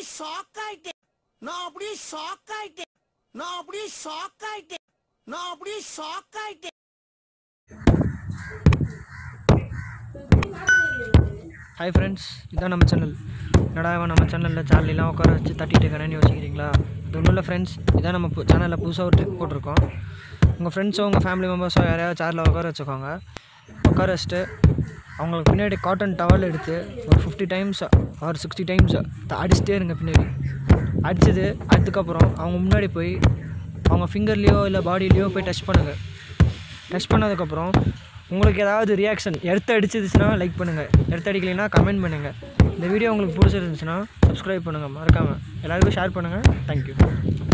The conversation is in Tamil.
ஷாக் ஆயிட்டேன் நான் அப்படியே ஷாக் ஆயிட்டேன் நான் அப்படியே ஷாக் ஆயிட்டேன் நான் அப்படியே ஷாக் ஆயிட்டேன் ஹாய் ஃப்ரெண்ட்ஸ் இதான் நம்ம சேனல் என்னடா இவன் நம்ம சேனலில் சார்லிலாம் உட்கார வச்சு தட்டிட்டு இருக்கேன்னு யோசிக்கிறீங்களா இது ஒன்றும் இல்லை ஃப்ரெண்ட்ஸ் இதான் நம்ம சேனலில் புதுசாக ஒரு ட்ரிக் போட்டிருக்கோம் உங்கள் ஃப்ரெண்ட்ஸோ உங்கள் ஃபேமிலி மெம்பர்ஸோ யாரையாவது சேரில் உட்கார வச்சுக்கோங்க உட்கார வச்சுட்டு அவங்களுக்கு பின்னாடி காட்டன் டவல் எடுத்து ஒரு ஃபிஃப்டி டைம்ஸ் ஒரு சிக்ஸ்டி டைம்ஸ் அடிச்சிட்டே இருங்க பின்னாடி அடிச்சது அதுக்கப்புறம் அவங்க முன்னாடி போய் அவங்க ஃபிங்கர்லேயோ இல்லை பாடியிலையோ போய் டச் பண்ணுங்கள் டச் பண்ணதுக்கப்புறம் உங்களுக்கு ஏதாவது ரியாக்ஷன் எடுத்து அடிச்சிருச்சுன்னா லைக் பண்ணுங்கள் எடுத்து அடிக்கலைன்னா கமெண்ட் பண்ணுங்கள் இந்த வீடியோ உங்களுக்கு பிடிச்சிருந்துச்சுன்னா சப்ஸ்கிரைப் பண்ணுங்கள் மறக்காமல் எல்லாருக்கும் ஷேர் பண்ணுங்கள் தேங்க்யூ